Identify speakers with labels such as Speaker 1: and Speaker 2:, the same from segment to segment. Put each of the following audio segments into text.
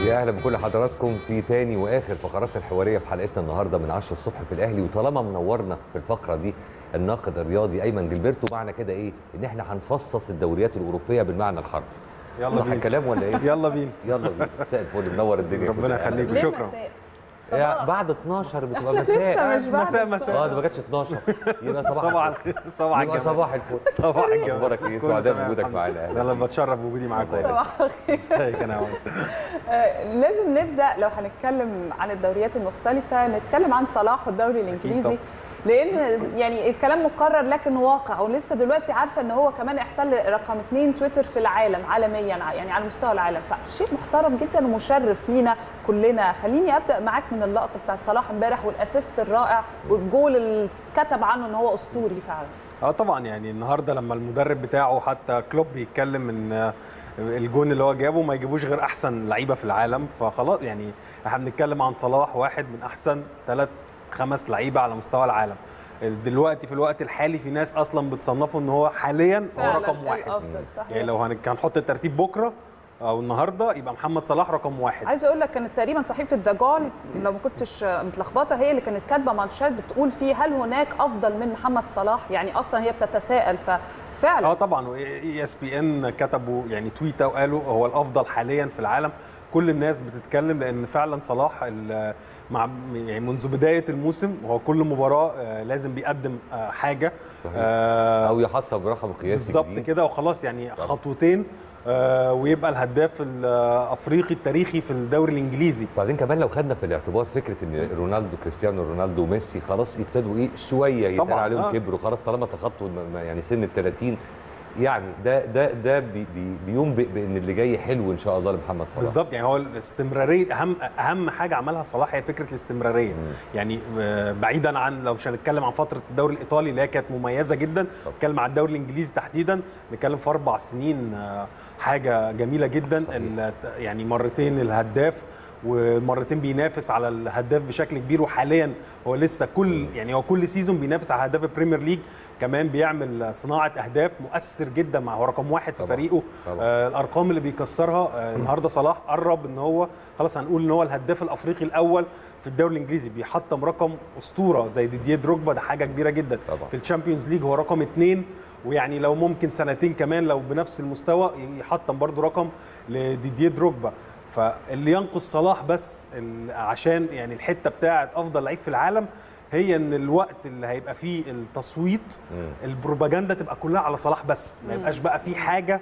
Speaker 1: يا اهلا بكل حضراتكم في تاني واخر فقرات الحواريه في حلقتنا النهارده من 10 الصبح في الاهلي وطالما منورنا في الفقره دي الناقد الرياضي ايمن جilberto معنى كده ايه؟ ان احنا هنفصص الدوريات الاوروبيه بالمعنى الحرفي
Speaker 2: يلا
Speaker 1: صح
Speaker 2: بينا
Speaker 1: الكلام ولا ايه؟
Speaker 2: يلا بينا
Speaker 1: يلا بينا مساء الفل منور الدنيا
Speaker 2: ربنا
Speaker 1: كلها.
Speaker 2: يخليك
Speaker 3: ليه
Speaker 2: وشكرا
Speaker 3: مساء؟
Speaker 1: يا
Speaker 3: صباح.
Speaker 1: بعد 12 بتبقى
Speaker 3: لسه
Speaker 1: مساء
Speaker 3: مش بعد
Speaker 2: مساء مساء.
Speaker 1: اه ده ما كانتش 12 يبقى صباح
Speaker 2: صباح
Speaker 1: الفل.
Speaker 2: الخير صباح
Speaker 1: يبقى
Speaker 2: الجمال
Speaker 1: صباح الفل
Speaker 2: صباح الجمال
Speaker 1: أخبارك إيه؟
Speaker 2: كله
Speaker 1: سعداء
Speaker 2: تمام،
Speaker 1: بوجودك
Speaker 2: الحمد
Speaker 1: معانا.
Speaker 2: لله. يلا بتشرف بوجودي معاكم
Speaker 1: الله
Speaker 2: والله.
Speaker 3: صباح الخير
Speaker 2: ازيك انا عمر
Speaker 3: آه، لازم نبدا لو هنتكلم عن الدوريات المختلفه نتكلم عن صلاح والدوري الانجليزي
Speaker 2: طبعا.
Speaker 3: لان يعني الكلام مكرر لكن واقع ولسه دلوقتي عارفه ان هو كمان احتل رقم اثنين تويتر في العالم عالميا يعني على مستوى العالم فشيء محترم جدا ومشرف لينا كلنا خليني ابدا معاك من اللقطه بتاعت صلاح امبارح والاسيست الرائع والجول اللي اتكتب عنه ان هو اسطوري فعلا
Speaker 2: اه طبعا يعني النهارده لما المدرب بتاعه حتى كلوب بيتكلم ان آه، الجون اللي هو جابه ما يجيبوش غير احسن لعيبه في العالم فخلاص يعني احنا بنتكلم عن صلاح واحد من احسن ثلاث خمس لعيبه على مستوى العالم دلوقتي في الوقت الحالي في ناس اصلا بتصنفه ان هو حاليا هو
Speaker 3: فعلا
Speaker 2: رقم واحد
Speaker 3: الافضل صحيح
Speaker 2: يعني لو هن- هنحط الترتيب بكره او النهارده يبقى محمد صلاح رقم واحد
Speaker 3: عايزه اقول لك كانت تقريبا صحيفه ذا جول لو ما كنتش متلخبطه هي اللي كانت كاتبه مانشات بتقول فيه هل هناك افضل من محمد صلاح يعني اصلا هي بتتساءل
Speaker 2: اه
Speaker 3: ففعلا
Speaker 2: طبعا اي اس بي ان كتبوا يعني تويته وقالوا هو الافضل حاليا في العالم كل الناس بتتكلم لان فعلا صلاح ال- مع يعني منذ بدايه الموسم هو كل مباراه آه، لازم بيقدم آه، حاجه
Speaker 1: صحيح.
Speaker 2: آه،
Speaker 1: او يحطم برقم قياسي
Speaker 2: بالظبط
Speaker 1: جديد.
Speaker 2: كده وخلاص يعني
Speaker 1: طبعا.
Speaker 2: خطوتين آه، ويبقى الهداف الافريقي التاريخي في الدوري الانجليزي
Speaker 1: وبعدين كمان لو خدنا في الاعتبار فكره ان رونالدو كريستيانو رونالدو وميسي خلاص يبتدوا ايه شويه يتقال
Speaker 2: طبعاً،
Speaker 1: عليهم
Speaker 2: آه.
Speaker 1: كبروا خلاص طالما تخطوا الم- يعني سن ال 30 يعني ده ده ده بي بي بينبئ بان اللي جاي حلو ان شاء الله لمحمد صلاح
Speaker 2: بالظبط يعني هو الاستمراريه اهم اهم حاجه عملها صلاح هي فكره الاستمراريه
Speaker 1: مم.
Speaker 2: يعني آه، بعيدا عن لو مش هنتكلم عن فتره الدوري الايطالي اللي هي كانت مميزه جدا نتكلم عن الدوري الانجليزي تحديدا نتكلم في اربع سنين آه، حاجه جميله جدا
Speaker 1: صحيح.
Speaker 2: ال- يعني مرتين الهداف ومرتين بينافس على الهداف بشكل كبير وحاليا هو لسه كل يعني هو كل سيزون بينافس على هداف البريمير ليج كمان بيعمل صناعه اهداف مؤثر جدا مع هو رقم واحد في
Speaker 1: طبعاً.
Speaker 2: فريقه
Speaker 1: طبعاً.
Speaker 2: آه الارقام اللي بيكسرها آه النهارده صلاح قرب ان هو خلاص هنقول ان هو الهداف الافريقي الاول في الدوري الانجليزي بيحطم رقم اسطوره زي ديديه دروجبا ده حاجه كبيره جدا
Speaker 1: طبعاً.
Speaker 2: في الشامبيونز ليج هو رقم اثنين ويعني لو ممكن سنتين كمان لو بنفس المستوى يحطم برضو رقم لديديه دروجبا فاللي ينقص صلاح بس ال- عشان يعني الحته بتاعه افضل لعيب في العالم هي ان الوقت اللي هيبقى فيه التصويت
Speaker 1: مم.
Speaker 2: البروباجندا تبقى كلها على صلاح بس ما
Speaker 3: مم.
Speaker 2: يبقاش بقى في حاجه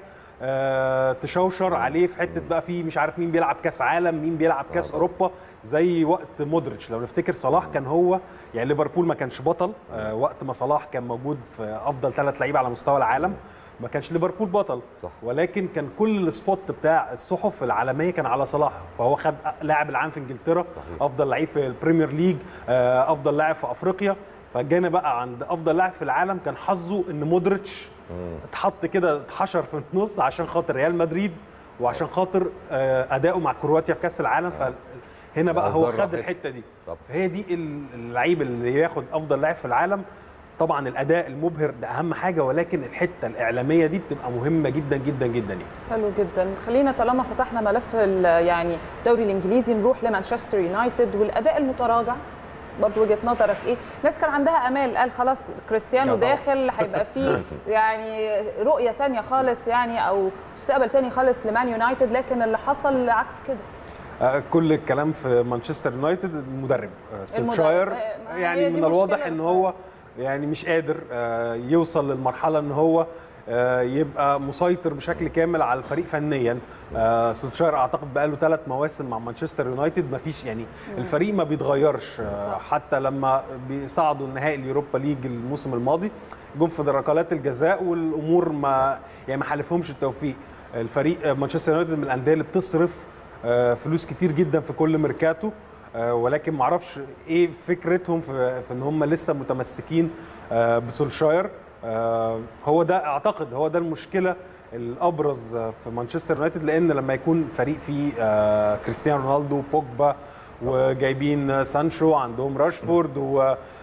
Speaker 2: آه تشوشر عليه في حته بقى في مش عارف مين بيلعب كاس عالم مين بيلعب كاس
Speaker 1: طبعا.
Speaker 2: اوروبا زي وقت مودريتش لو نفتكر صلاح كان هو يعني ليفربول ما كانش بطل آه وقت ما صلاح كان موجود في افضل ثلاث لعيبه على مستوى العالم ما كانش ليفربول بطل
Speaker 1: صح.
Speaker 2: ولكن كان كل السبوت بتاع الصحف العالميه كان على صلاح فهو خد لاعب العام في انجلترا
Speaker 1: صحيح.
Speaker 2: افضل لعيب في البريمير ليج آه، افضل لاعب في افريقيا فجينا بقى عند افضل لاعب في العالم كان حظه ان مودريتش
Speaker 1: مم.
Speaker 2: اتحط كده اتحشر في النص عشان خاطر ريال مدريد وعشان خاطر آه، اداؤه مع كرواتيا في كاس العالم فهنا بقى هو
Speaker 1: ذرة
Speaker 2: خد
Speaker 1: حتة.
Speaker 2: الحته دي
Speaker 1: طبعا
Speaker 2: فهي دي ال- اللعيب اللي ياخد افضل لاعب في العالم طبعا الاداء المبهر ده اهم حاجه ولكن الحته الاعلاميه دي بتبقى مهمه جدا جدا جدا يعني
Speaker 3: حلو جدا خلينا طالما فتحنا ملف ال- يعني الدوري الانجليزي نروح لمانشستر يونايتد والاداء المتراجع برضه وجهه نظرك ايه؟ ناس كان عندها امال قال خلاص كريستيانو
Speaker 2: لا طبعاً.
Speaker 3: داخل هيبقى فيه يعني رؤيه تانية خالص يعني او مستقبل تاني خالص لمان يونايتد لكن اللي حصل عكس كده
Speaker 2: آه، كل الكلام في مانشستر يونايتد المدرب آه، سولشاير
Speaker 3: المدرب. آه، ما
Speaker 2: يعني
Speaker 3: هي دي
Speaker 2: من الواضح
Speaker 3: مشكلة
Speaker 2: ان
Speaker 3: بس.
Speaker 2: هو يعني مش قادر آه، يوصل للمرحله ان هو آه، يبقى مسيطر بشكل كامل على الفريق فنيا آه، سولشاير اعتقد بقى له ثلاث مواسم مع مانشستر يونايتد ما فيش يعني الفريق ما بيتغيرش آه،
Speaker 3: صح.
Speaker 2: حتى لما بيصعدوا النهائي اليوروبا ليج الموسم الماضي جم في ركلات الجزاء والامور ما يعني ما حالفهمش التوفيق الفريق آه، مانشستر يونايتد من الانديه اللي بتصرف آه، فلوس كتير جدا في كل ميركاتو آه، ولكن ما اعرفش ايه فكرتهم في, في ان هم لسه متمسكين آه، بسولشاير آه، هو ده اعتقد هو ده المشكله الابرز آه، في مانشستر يونايتد لان لما يكون فريق فيه آه، كريستيانو رونالدو بوجبا وجايبين سانشو عندهم راشفورد و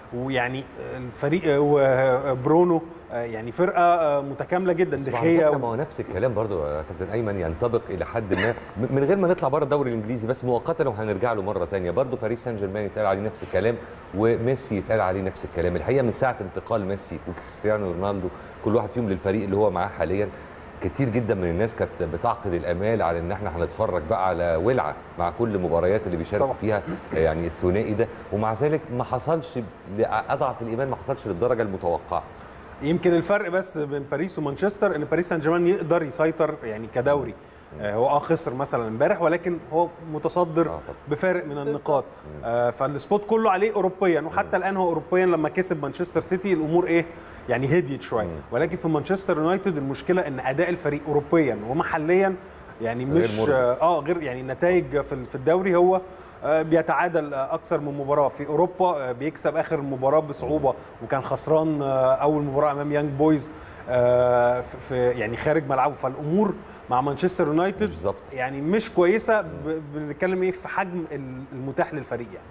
Speaker 2: ويعني الفريق وبرونو يعني فرقه متكامله جدا
Speaker 1: بس على
Speaker 2: دخيه
Speaker 1: فكرة ما هو نفس الكلام برضو يا كابتن ايمن ينطبق الى حد ما م- من غير ما نطلع بره الدوري الانجليزي بس مؤقتا وهنرجع له مره ثانيه برضو باريس سان جيرمان يتقال عليه نفس الكلام وميسي يتقال عليه نفس الكلام الحقيقه من ساعه انتقال ميسي وكريستيانو رونالدو كل واحد فيهم للفريق اللي هو معاه حاليا كتير جدا من الناس كانت بتعقد الامال على ان احنا هنتفرج بقى على ولعه مع كل المباريات اللي بيشارك
Speaker 2: طبعا.
Speaker 1: فيها يعني الثنائي ده ومع ذلك ما حصلش اضعف الايمان ما حصلش للدرجه المتوقعه
Speaker 2: يمكن الفرق بس بين باريس ومانشستر ان باريس سان جيرمان يقدر يسيطر يعني كدوري آه، هو اه خسر مثلا امبارح ولكن هو متصدر
Speaker 1: آه طبعا.
Speaker 2: بفارق من النقاط آه فالسبوت كله عليه اوروبيا وحتى الان هو اوروبيا لما كسب مانشستر سيتي الامور ايه يعني هديت شويه
Speaker 1: مم.
Speaker 2: ولكن في مانشستر يونايتد المشكله ان اداء الفريق اوروبيا ومحليا يعني
Speaker 1: غير
Speaker 2: مش
Speaker 1: مرضي.
Speaker 2: اه آه، غير يعني النتائج في في الدوري هو آه، بيتعادل آه، اكثر من مباراه في اوروبا آه، بيكسب اخر مباراه بصعوبه وكان خسران آه، اول مباراه امام يانج بويز آه، في- في يعني خارج ملعبه فالامور مع مانشستر يونايتد
Speaker 1: بالظبط
Speaker 2: يعني مش كويسه ب- بنتكلم ايه في حجم المتاح للفريق يعني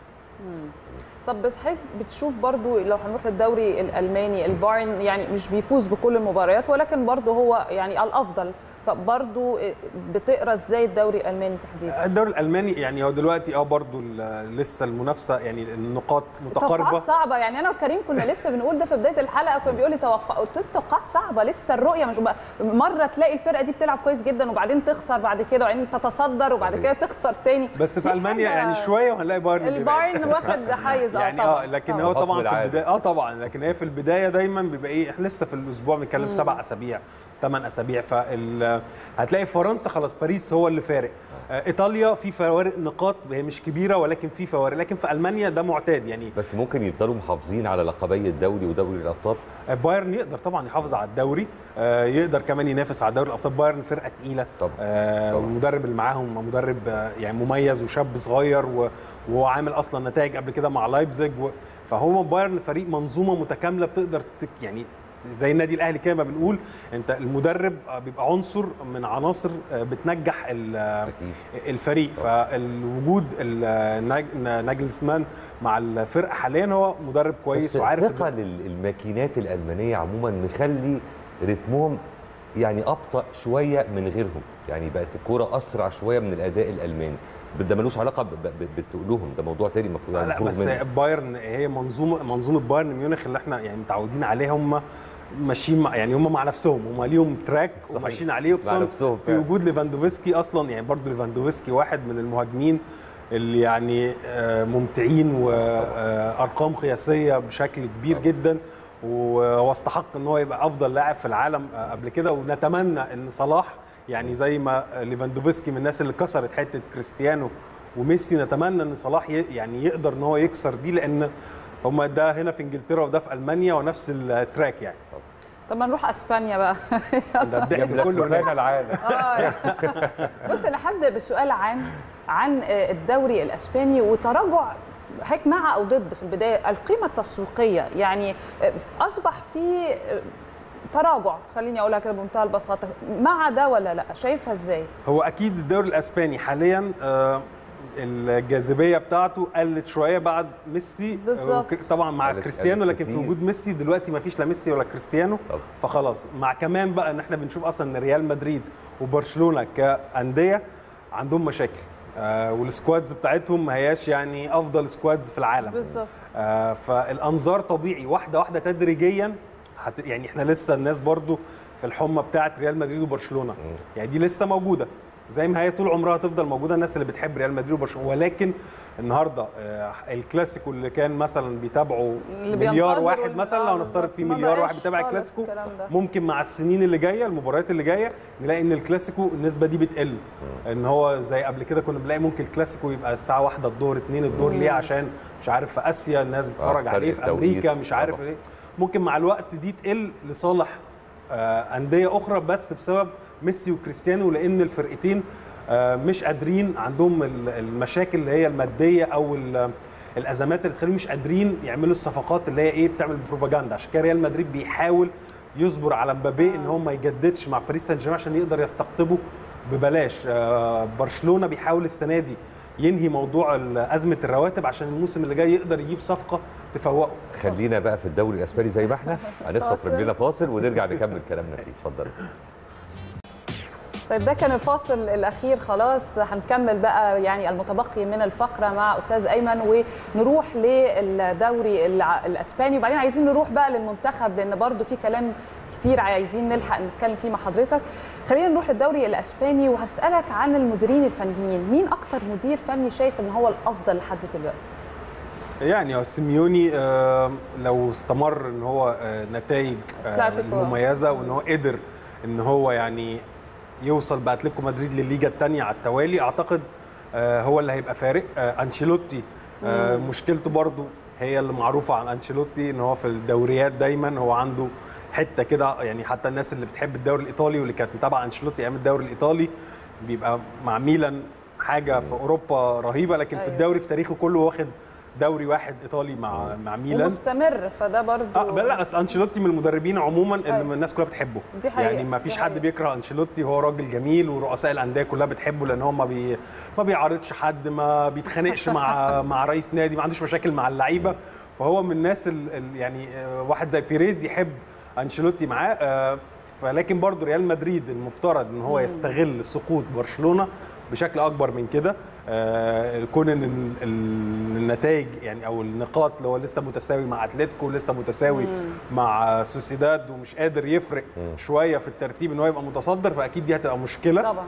Speaker 3: طب بس حضرتك بتشوف برضو لو هنروح للدوري الالماني البايرن يعني مش بيفوز بكل المباريات ولكن برضو هو يعني الافضل فبرضو بتقرا ازاي الدوري الالماني تحديدا
Speaker 2: الدوري الالماني يعني هو دلوقتي اه برضو ال- لسه المنافسه يعني النقاط متقاربه
Speaker 3: توقعات صعبه يعني انا وكريم كنا لسه بنقول ده في بدايه الحلقه كان بيقول لي توقع قلت له توقعات صعبه لسه الرؤيه مش مره تلاقي الفرقه دي بتلعب كويس جدا وبعدين تخسر بعد كده وبعدين تتصدر وبعد كده تخسر تاني
Speaker 2: بس في
Speaker 3: دي
Speaker 2: المانيا
Speaker 3: حاجة-
Speaker 2: يعني شويه وهنلاقي بايرن بيبعد.
Speaker 3: البايرن واخد حيز اه
Speaker 2: يعني
Speaker 3: طبعا
Speaker 2: اه لكن
Speaker 3: طبعاً.
Speaker 2: هو
Speaker 1: بحكم
Speaker 2: طبعا في
Speaker 1: العادة.
Speaker 2: البدايه اه طبعا لكن هي في البدايه دايما بيبقى ايه احنا لسه في الاسبوع بنتكلم سبع اسابيع ثمان اسابيع فال هتلاقي في فرنسا خلاص باريس هو اللي فارق آه، ايطاليا في فوارق نقاط هي مش كبيره ولكن في فوارق لكن في المانيا ده معتاد يعني
Speaker 1: بس ممكن يفضلوا محافظين على لقبي الدوري ودوري الابطال
Speaker 2: بايرن يقدر طبعا يحافظ على الدوري آه، يقدر كمان ينافس على دوري الابطال بايرن فرقه تقيله
Speaker 1: طبعا
Speaker 2: آه،
Speaker 1: طبعاً.
Speaker 2: والمدرب اللي معاهم مدرب آه، يعني مميز وشاب صغير و- وهو عامل اصلا نتائج قبل كده مع لايبزيج و- فهو بايرن فريق منظومه متكامله بتقدر تك يعني زي النادي الاهلي كده ما بنقول انت المدرب آه، بيبقى عنصر من عناصر آه، بتنجح ال- آه،
Speaker 1: اكيد
Speaker 2: الفريق فالوجود ال- ناج- ناجلسمان مع الفرقه حاليا هو مدرب كويس
Speaker 1: بس
Speaker 2: وعارف
Speaker 1: الثقه للماكينات الالمانيه عموما مخلي رتمهم يعني ابطا شويه من غيرهم يعني بقت الكوره اسرع شويه من الاداء الالماني ده ملوش علاقه ب- ب- بتقولهم ده موضوع تاني المفروض
Speaker 2: لا
Speaker 1: المفروض
Speaker 2: بس
Speaker 1: منه.
Speaker 2: بايرن هي منظومه منظومه بايرن ميونخ اللي احنا يعني متعودين عليها هم ماشيين مع يعني هم مع نفسهم هم ليهم تراك
Speaker 1: صحيح.
Speaker 2: وماشيين عليه
Speaker 1: مع
Speaker 2: وخصوصا
Speaker 1: نفسهم
Speaker 2: في
Speaker 1: فعلا.
Speaker 2: وجود ليفاندوفسكي اصلا يعني برضو ليفاندوفسكي واحد من المهاجمين اللي يعني آه، ممتعين وارقام قياسيه بشكل كبير جدا وهو استحق ان هو يبقى افضل لاعب في العالم آه، قبل كده ونتمنى ان صلاح يعني زي ما ليفاندوفسكي من الناس اللي كسرت حته كريستيانو وميسي نتمنى ان صلاح ي- يعني يقدر ان هو يكسر دي لان هما ده هنا في انجلترا وده في المانيا ونفس التراك يعني
Speaker 3: طب ما نروح اسبانيا بقى
Speaker 2: ده الضحك
Speaker 1: جاب لك
Speaker 2: كله
Speaker 1: فلان
Speaker 2: هناك
Speaker 1: العالم
Speaker 3: آه. بص انا هبدا بسؤال عام عن آه، الدوري الاسباني وتراجع هيك مع او ضد في البدايه القيمه التسويقيه يعني آه، اصبح في آه، تراجع خليني اقولها كده بمنتهى البساطه مع ده ولا لا شايفها ازاي
Speaker 2: هو اكيد الدوري الاسباني حاليا آه، الجاذبيه بتاعته قلت شويه بعد ميسي
Speaker 3: بالظبط.
Speaker 2: وك- طبعا مع
Speaker 1: قلت-
Speaker 2: كريستيانو
Speaker 1: قلت
Speaker 2: لكن في
Speaker 1: كتير.
Speaker 2: وجود ميسي دلوقتي ما فيش لا ميسي ولا كريستيانو
Speaker 1: طبعا.
Speaker 2: فخلاص مع كمان بقى ان احنا بنشوف اصلا ان ريال مدريد وبرشلونه كانديه عندهم مشاكل آه والسكوادز بتاعتهم ما هياش يعني افضل سكوادز في العالم
Speaker 3: بالظبط
Speaker 2: آه فالانظار طبيعي واحده واحده تدريجيا هت يعني احنا لسه الناس برضو في الحمى بتاعه ريال مدريد وبرشلونه يعني دي لسه موجوده زي ما هي طول عمرها تفضل موجوده الناس اللي بتحب ريال مدريد وبرشلونه ولكن النهارده آه الكلاسيكو اللي كان مثلا بيتابعه
Speaker 3: اللي
Speaker 2: مليار
Speaker 3: بينتظروا
Speaker 2: واحد مثلا لو
Speaker 3: آه،
Speaker 2: نفترض
Speaker 3: بالظبط.
Speaker 2: في
Speaker 3: ما
Speaker 2: مليار
Speaker 3: بقاش
Speaker 2: واحد بيتابع
Speaker 3: خالص
Speaker 2: الكلاسيكو
Speaker 3: الكلام ده.
Speaker 2: ممكن مع السنين اللي جايه المباريات اللي جايه نلاقي ان الكلاسيكو النسبه دي بتقل ان هو زي قبل كده كنا بنلاقي ممكن الكلاسيكو يبقى الساعه واحدة الظهر 2 الظهر ليه عشان مش عارف في اسيا الناس بتتفرج
Speaker 1: فرق
Speaker 2: عليه في
Speaker 1: التوقيت.
Speaker 2: امريكا مش عارف
Speaker 1: طبعا.
Speaker 2: ايه ممكن مع الوقت دي تقل لصالح آه، انديه اخرى بس بسبب ميسي وكريستيانو لان الفرقتين آه، مش قادرين عندهم ال- المشاكل اللي هي الماديه او ال- الازمات اللي تخليهم مش قادرين يعملوا الصفقات اللي هي ايه بتعمل بروباجندا عشان كده ريال مدريد بيحاول يصبر على مبابي ان هو ما يجددش مع باريس سان جيرمان عشان يقدر يستقطبه ببلاش آه، برشلونه بيحاول السنه دي ينهي موضوع ال- ازمه الرواتب عشان الموسم اللي جاي يقدر يجيب صفقه تفوقه
Speaker 1: خلينا بقى في الدوري الاسباني زي ما احنا هنخطف
Speaker 3: فاصل.
Speaker 1: رجلنا فاصل ونرجع نكمل كلامنا فيه اتفضل
Speaker 3: طيب ده كان الفاصل الاخير خلاص هنكمل بقى يعني المتبقي من الفقره مع استاذ ايمن ونروح للدوري الع- الاسباني وبعدين عايزين نروح بقى للمنتخب لان برضو في كلام كتير عايزين نلحق نتكلم فيه مع حضرتك خلينا نروح للدوري الاسباني وهسالك عن المديرين الفنيين مين اكتر مدير فني شايف ان هو الافضل لحد دلوقتي
Speaker 2: يعني هو سيميوني آه، لو استمر ان هو آه، نتائج آه،
Speaker 3: أتلتيكو.
Speaker 2: مميزه وان هو قدر ان هو يعني يوصل باتلتيكو مدريد للليجا الثانيه على التوالي اعتقد آه، هو اللي هيبقى فارق آه، انشيلوتي آه، مشكلته برضو هي اللي معروفه عن انشيلوتي ان هو في الدوريات دايما هو عنده حته كده يعني حتى الناس اللي بتحب الدوري الايطالي واللي كانت متابعه انشيلوتي ايام الدوري الايطالي بيبقى مع ميلان حاجه في اوروبا رهيبه لكن في
Speaker 3: أيوة.
Speaker 2: الدوري في تاريخه كله واخد دوري واحد ايطالي مع مع ميلان
Speaker 3: ومستمر فده برضو
Speaker 2: اه بل لا اصل انشيلوتي من المدربين عموما اللي
Speaker 3: أيوة.
Speaker 2: الناس كلها بتحبه
Speaker 3: دي حقيقة،
Speaker 2: يعني ما
Speaker 3: دي
Speaker 2: فيش
Speaker 3: حقيقة.
Speaker 2: حد بيكره انشيلوتي هو راجل جميل ورؤساء الانديه كلها بتحبه لان هو ما بي ما بيعارضش حد ما بيتخانقش مع مع رئيس نادي ما عندوش مشاكل مع اللعيبه فهو من الناس ال ال يعني آه، واحد زي بيريز يحب انشيلوتي معاه آه، فلكن برضه ريال مدريد المفترض ان هو يستغل سقوط برشلونه بشكل اكبر من كده آه، كون ان ال- ال- النتائج يعني او النقاط اللي هو لسه متساوي مع اتلتيكو لسه متساوي مع سوسيداد ومش قادر يفرق
Speaker 1: مم.
Speaker 2: شويه في الترتيب ان هو يبقى متصدر فاكيد دي هتبقى مشكله
Speaker 3: طبعا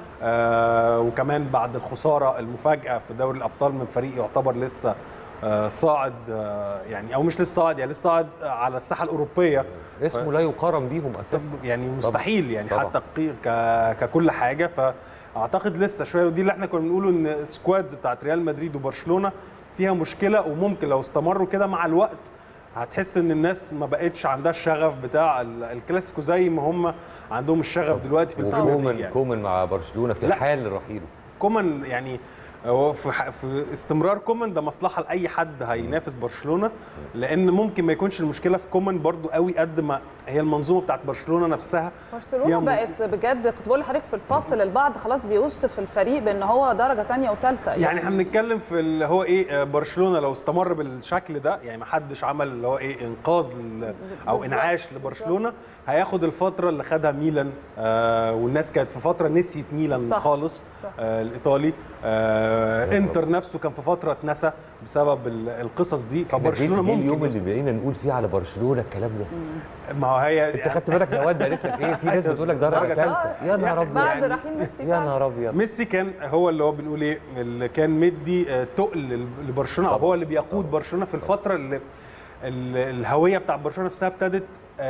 Speaker 2: آه وكمان بعد الخساره المفاجاه في دوري الابطال من فريق يعتبر لسه آه صاعد آه يعني او مش لسه صاعد يعني لسه صاعد على الساحه الاوروبيه
Speaker 1: اسمه لا يقارن بيهم اساسا
Speaker 2: طب يعني مستحيل يعني
Speaker 1: طبعاً.
Speaker 2: حتى قي- ك- ككل حاجه فاعتقد لسه شويه ودي اللي احنا كنا بنقوله ان السكوادز بتاعت ريال مدريد وبرشلونه فيها مشكله وممكن لو استمروا كده مع الوقت هتحس ان الناس ما بقتش عندها الشغف بتاع ال- الكلاسيكو زي ما هم عندهم الشغف دلوقتي في البريمير ليج
Speaker 1: وكومان
Speaker 2: يعني.
Speaker 1: كومان مع برشلونه في
Speaker 2: لا.
Speaker 1: حال رحيله
Speaker 2: كومان يعني هو في ح- في استمرار كومان ده مصلحه لاي حد هينافس برشلونه لان ممكن ما يكونش المشكله في كومان برضو قوي قد ما هي المنظومه بتاعت برشلونه نفسها
Speaker 3: برشلونه
Speaker 2: فيها م-
Speaker 3: بقت بجد كنت بقول لحضرتك في الفاصل البعض خلاص بيوصف الفريق بان هو درجه ثانيه وثالثه
Speaker 2: يعني احنا بنتكلم في اللي هو ايه آه، برشلونه لو استمر بالشكل ده يعني ما حدش عمل اللي هو ايه انقاذ لل- او
Speaker 3: بالظبط،
Speaker 2: انعاش لبرشلونه هياخد الفتره اللي خدها ميلان آه والناس كانت في فتره نسيت ميلان
Speaker 3: صح،
Speaker 2: خالص
Speaker 3: صح.
Speaker 2: آه الايطالي آه انتر نفسه كان في فتره اتنسى بسبب ال- القصص دي فبرشلونه
Speaker 1: جه اليوم
Speaker 2: ممكن
Speaker 1: اللي
Speaker 2: يوصل.
Speaker 1: بقينا نقول فيه على برشلونه الكلام ده
Speaker 2: ما هو هي
Speaker 1: انت خدت بالك نواد قالت لك ايه في ناس بتقول لك درجه
Speaker 2: درجة
Speaker 1: ثالثه يا نهار ابيض
Speaker 3: بعد
Speaker 2: يعني-
Speaker 3: رحيل ميسي
Speaker 1: يا
Speaker 3: فعلا
Speaker 1: نهار ابيض
Speaker 2: ميسي كان هو اللي هو بنقول ايه اللي كان مدي آه، تقل لبرشلونه او
Speaker 1: طبعاً.
Speaker 2: هو اللي بيقود برشلونه في الفتره اللي ال- الهويه بتاع برشلونه نفسها ابتدت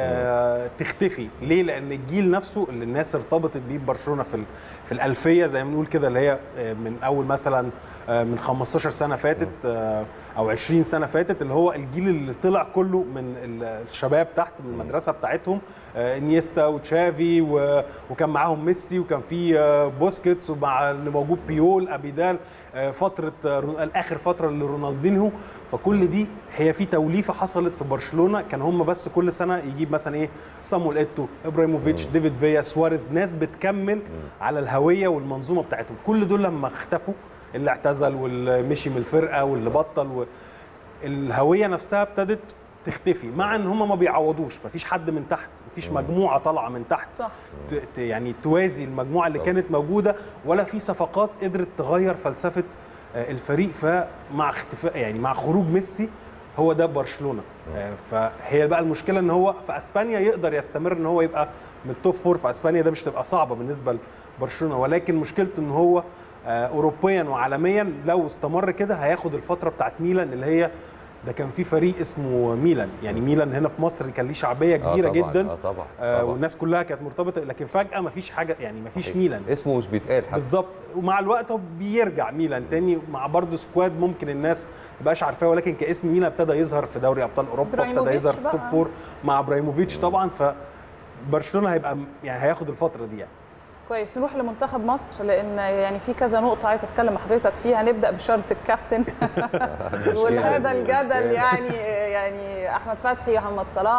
Speaker 2: آه تختفي ليه لان الجيل نفسه اللي الناس ارتبطت بيه ببرشلونه في ال- في الالفيه زي ما بنقول كده اللي هي آه، من اول مثلا آه، من 15 سنه فاتت آه، او 20 سنه فاتت اللي هو الجيل اللي طلع كله من ال- الشباب تحت من المدرسه بتاعتهم آه، انيستا وتشافي و- وكان معاهم ميسي وكان في آه، بوسكيتس ومع اللي موجود بيول ابيدال آه، فتره آه، رو- اخر فتره لرونالدينهو فكل دي هي في توليفه حصلت في برشلونه كان هم بس كل سنه يجيب مثلا ايه صامويل ايتو ابراهيموفيتش ديفيد فيا سواريز ناس بتكمل على الهويه والمنظومه بتاعتهم كل دول لما اختفوا اللي اعتزل واللي مشي من الفرقه واللي بطل و... الهويه نفسها ابتدت تختفي مع ان هم ما بيعوضوش مفيش حد من تحت مفيش مجموعه طالعه من تحت
Speaker 3: صح
Speaker 2: ت- ت- يعني توازي المجموعه اللي
Speaker 1: طبعا.
Speaker 2: كانت موجوده ولا في صفقات قدرت تغير فلسفه آه، الفريق فمع اختفاء يعني مع خروج ميسي هو ده برشلونه آه، فهي بقى المشكله ان هو في اسبانيا يقدر يستمر ان هو يبقى من التوب فور في اسبانيا ده مش تبقى صعبه بالنسبه لبرشلونه ولكن مشكلته ان هو آه، اوروبيا وعالميا لو استمر كده هياخد الفتره بتاعت ميلان اللي هي ده كان في فريق اسمه ميلان يعني ميلان هنا في مصر كان ليه شعبيه
Speaker 1: آه
Speaker 2: كبيره
Speaker 1: طبعاً،
Speaker 2: جدا
Speaker 1: اه طبعا
Speaker 2: آه
Speaker 1: طبعاً.
Speaker 2: والناس كلها كانت مرتبطه لكن فجاه مفيش حاجه يعني مفيش
Speaker 1: صحيح.
Speaker 2: ميلان
Speaker 1: اسمه مش بيتقال حتى
Speaker 2: بالظبط ومع الوقت هو بيرجع ميلان تاني مع برضه سكواد ممكن الناس تبقاش عارفاه ولكن كاسم ميلان ابتدى يظهر في دوري ابطال اوروبا ابتدى
Speaker 3: إبراهيموفيتش
Speaker 2: يظهر في
Speaker 3: بقى.
Speaker 2: توب فور مع ابراهيموفيتش طبعا فبرشلونه هيبقى يعني هياخد الفتره دي يعني
Speaker 3: كويس نروح لمنتخب مصر لان يعني في كذا نقطه عايزه اتكلم مع حضرتك فيها نبدا بشاره الكابتن وهذا الجدل يعني يعني احمد فتحي محمد صلاح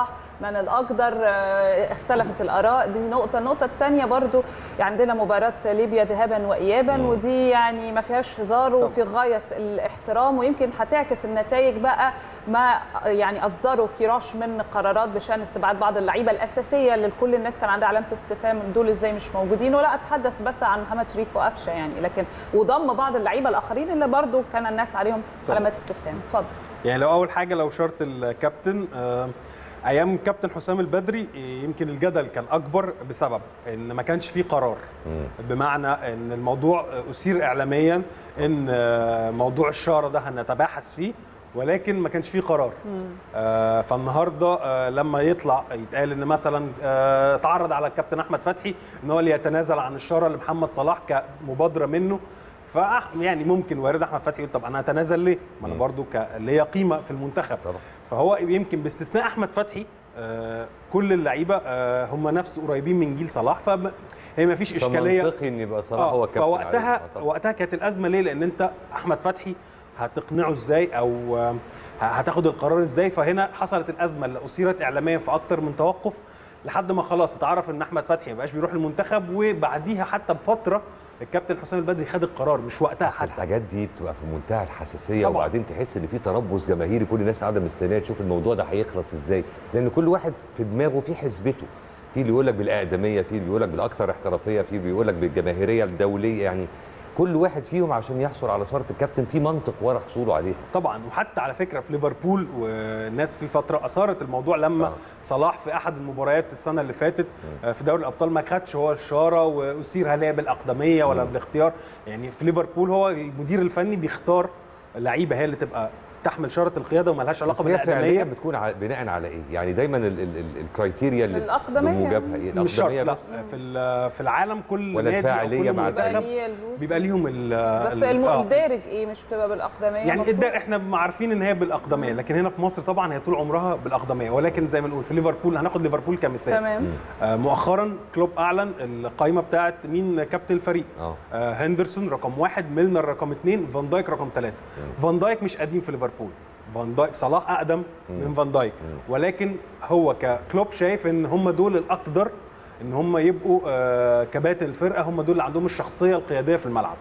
Speaker 3: من الاقدر آه، اختلفت الاراء دي نقطه النقطه الثانيه برضو عندنا مباراه ليبيا ذهابا وايابا
Speaker 1: مم.
Speaker 3: ودي يعني ما فيهاش هزار وفي غايه الاحترام ويمكن هتعكس النتائج بقى ما يعني اصدروا كيراش من قرارات بشان استبعاد بعض اللعيبه الاساسيه اللي كل الناس كان عندها علامه استفهام دول ازاي مش موجودين ولا اتحدث بس عن محمد شريف وقفشه يعني لكن وضم بعض اللعيبه الاخرين اللي برضو كان الناس عليهم
Speaker 2: طبعا.
Speaker 3: علامات استفهام اتفضل
Speaker 2: يعني لو اول حاجه لو شرط الكابتن آه، ايام كابتن حسام البدري آه، يمكن الجدل كان اكبر بسبب ان ما كانش فيه قرار
Speaker 1: مم.
Speaker 2: بمعنى ان الموضوع اثير اعلاميا ان آه، موضوع الشاره ده هنتباحث فيه ولكن ما كانش فيه قرار آه، فالنهارده آه، لما يطلع يتقال ان مثلا آه، اتعرض على الكابتن احمد فتحي ان هو اللي يتنازل عن الشاره لمحمد صلاح كمبادره منه ف يعني ممكن وارد احمد فتحي يقول طب انا هتنازل ليه؟ ما انا
Speaker 1: مم.
Speaker 2: برضو ك- ليا قيمه في المنتخب
Speaker 1: طبعا
Speaker 2: فهو يمكن باستثناء احمد فتحي آه، كل اللعيبه آه، هم نفس قريبين من جيل صلاح فهي ما فيش اشكاليه
Speaker 1: فمنطقي ان يبقى صلاح
Speaker 2: آه،
Speaker 1: هو الكابتن
Speaker 2: فوقتها
Speaker 1: عليه. آه، طبعاً.
Speaker 2: وقتها كانت الازمه ليه؟ لان انت احمد فتحي هتقنعه ازاي او آه، هتاخد القرار ازاي فهنا حصلت الازمه اللي اثيرت اعلاميا في اكتر من توقف لحد ما خلاص اتعرف ان احمد فتحي ما بقاش بيروح المنتخب وبعديها حتى بفتره الكابتن حسام البدري خد القرار مش وقتها
Speaker 1: بس
Speaker 2: حتى
Speaker 1: الحاجات دي بتبقى في منتهى الحساسيه
Speaker 2: طبعاً.
Speaker 1: وبعدين تحس ان في تربص جماهيري كل الناس قاعده مستنيه تشوف الموضوع ده هيخلص ازاي لان كل واحد في دماغه في حسبته في اللي يقول لك بالاقدميه في اللي يقول لك بالاكثر احترافيه في اللي يقول لك بالجماهيريه الدوليه يعني كل واحد فيهم عشان يحصل على شرط الكابتن في منطق ورا حصوله عليها
Speaker 2: طبعا وحتى على فكره في ليفربول والناس في فتره اثارت الموضوع لما
Speaker 1: آه.
Speaker 2: صلاح في احد المباريات السنه اللي فاتت آه، في دوري الابطال ما خدش هو الشاره واثير هل هي بالاقدميه ولا
Speaker 1: مم.
Speaker 2: بالاختيار يعني في ليفربول هو المدير الفني بيختار لعيبه هي اللي تبقى تحمل شاره القياده ومالهاش علاقه
Speaker 1: بس هي فعليا
Speaker 2: بالاقدميه
Speaker 1: بتكون ع- بناء على ايه؟ يعني دايما ال- ال- ال- الكرايتيريا اللي
Speaker 3: الأقدمية.
Speaker 1: بموجبها ايه؟
Speaker 2: مش شرط
Speaker 1: الاقدميه
Speaker 2: لا
Speaker 1: بس
Speaker 2: في ال- في العالم كل
Speaker 1: ولا
Speaker 2: نادي أو
Speaker 1: الفاعلية
Speaker 2: كل
Speaker 1: مع
Speaker 2: منتخب
Speaker 1: الفريق؟
Speaker 3: هي الفلوس.
Speaker 2: بيبقى ليهم ال
Speaker 3: بس
Speaker 2: ال-
Speaker 3: الم-
Speaker 2: آه.
Speaker 3: الدارج ايه مش بتبقى بالاقدميه
Speaker 2: يعني
Speaker 3: المفروض؟
Speaker 2: الدار احنا عارفين ان هي بالاقدميه لكن هنا في مصر طبعا هي طول عمرها بالاقدميه ولكن زي ما نقول في ليفربول هناخد ليفربول كمثال
Speaker 3: تمام
Speaker 2: آه، مؤخرا كلوب اعلن القائمه بتاعت مين كابتن الفريق
Speaker 1: اه
Speaker 2: آه، هندرسون رقم واحد ميلنر رقم اثنين فان دايك رقم ثلاثه فان دايك مش قديم في ليفربول فان دايك صلاح اقدم من فان دايك ولكن هو ككلوب شايف ان هم دول الاقدر ان هم يبقوا آه، كباتن الفرقه هم دول اللي عندهم الشخصيه القياديه في الملعب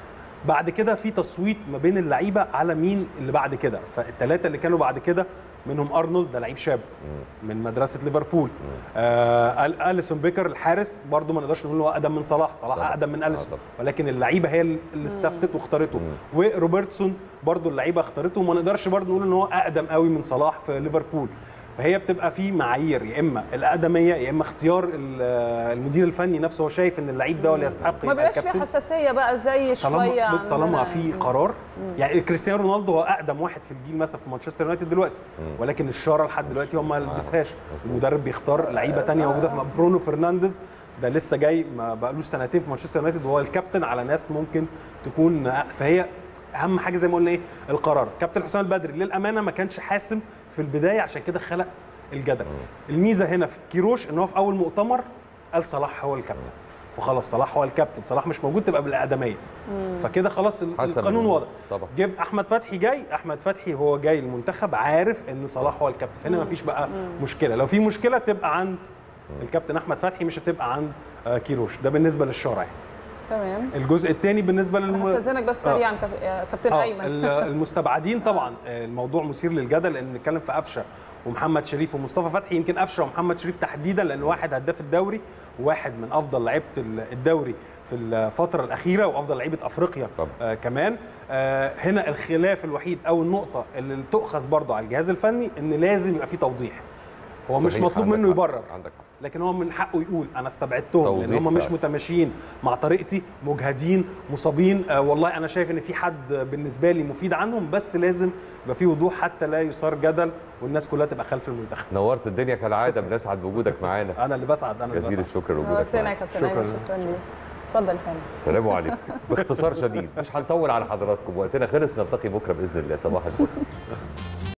Speaker 2: بعد كده في تصويت ما بين اللعيبه على مين اللي بعد كده فالثلاثه اللي كانوا بعد كده منهم ارنولد ده لعيب شاب من مدرسه ليفربول آه ال- اليسون بيكر الحارس برضو ما نقدرش نقول إن هو اقدم من صلاح صلاح
Speaker 1: طبعا.
Speaker 2: اقدم من
Speaker 1: آه
Speaker 2: اليسون
Speaker 1: طبعا.
Speaker 2: ولكن اللعيبه هي اللي استفتت واختارته وروبرتسون برضو اللعيبه اختارته وما نقدرش برضو نقول ان هو اقدم قوي من صلاح في ليفربول فهي بتبقى في معايير يا اما الاقدميه يا اما اختيار ال- المدير الفني نفسه هو شايف ان اللعيب ده هو اللي يستحق
Speaker 3: ما
Speaker 2: يبقى
Speaker 3: بيبقاش في
Speaker 2: الكابتن
Speaker 3: حساسيه بقى زي شويه
Speaker 2: طالما بص طالما
Speaker 3: عندنا.
Speaker 2: في قرار يعني كريستيانو رونالدو هو اقدم واحد في الجيل مثلا في مانشستر يونايتد دلوقتي ولكن الشاره لحد دلوقتي هو ما لبسهاش المدرب بيختار لعيبه تانية موجوده في برونو فرنانديز ده لسه جاي ما بقالوش سنتين في مانشستر يونايتد وهو الكابتن على ناس ممكن تكون فهي اهم حاجه زي ما قلنا ايه القرار كابتن حسام البدري للامانه ما كانش حاسم في البدايه عشان كده خلق الجدل الميزه هنا في كيروش ان هو في اول مؤتمر قال صلاح هو الكابتن فخلاص صلاح هو الكابتن صلاح مش موجود تبقى بالاقدميه فكده خلاص ال-
Speaker 1: حسب
Speaker 2: القانون واضح
Speaker 1: طبعا
Speaker 2: جيب احمد فتحي جاي احمد فتحي هو جاي المنتخب عارف ان صلاح هو الكابتن هنا مفيش بقى مشكله لو في مشكله تبقى عند الكابتن احمد فتحي مش هتبقى عند آه، كيروش ده بالنسبه للشارع يعني.
Speaker 3: تمام
Speaker 2: الجزء الثاني بالنسبه للم...
Speaker 3: هستاذنك بس
Speaker 2: آه.
Speaker 3: سريعا كاب- يا كابتن
Speaker 2: آه،
Speaker 3: ايمن
Speaker 2: ال- المستبعدين طبعا آه، الموضوع مثير للجدل لان نتكلم في قفشه ومحمد شريف ومصطفى فتحي يمكن قفشه ومحمد شريف تحديدا لان واحد هداف الدوري وواحد من افضل لعيبه ال- الدوري في الفتره الاخيره وافضل لعيبه افريقيا
Speaker 1: طبعا.
Speaker 2: آه كمان آه هنا الخلاف الوحيد او النقطه اللي تؤخذ برضه على الجهاز الفني ان لازم يبقى في توضيح هو مش
Speaker 1: صحيح،
Speaker 2: مطلوب
Speaker 1: عندك
Speaker 2: منه
Speaker 1: حق،
Speaker 2: يبرر
Speaker 1: عندك حق
Speaker 2: لكن هو من حقه يقول انا استبعدتهم لان
Speaker 1: توضيح
Speaker 2: هم مش
Speaker 1: فعلا.
Speaker 2: متماشيين مع طريقتي مجهدين مصابين آه والله انا شايف ان في حد بالنسبه لي مفيد عنهم بس لازم يبقى في وضوح حتى لا يثار جدل والناس كلها تبقى خلف المنتخب
Speaker 1: نورت الدنيا كالعاده بنسعد بوجودك معانا
Speaker 2: انا اللي بسعد انا اللي
Speaker 1: جزيل
Speaker 2: بسعد
Speaker 1: الشكر لوجودك
Speaker 3: نورتنا يا
Speaker 1: معانا
Speaker 3: كابتن
Speaker 2: شكراً.
Speaker 3: ايمن شكرا ليك اتفضل يا فندم
Speaker 1: السلام عليكم باختصار شديد مش هنطول على حضراتكم وقتنا خلص نلتقي بكره باذن الله صباح الفل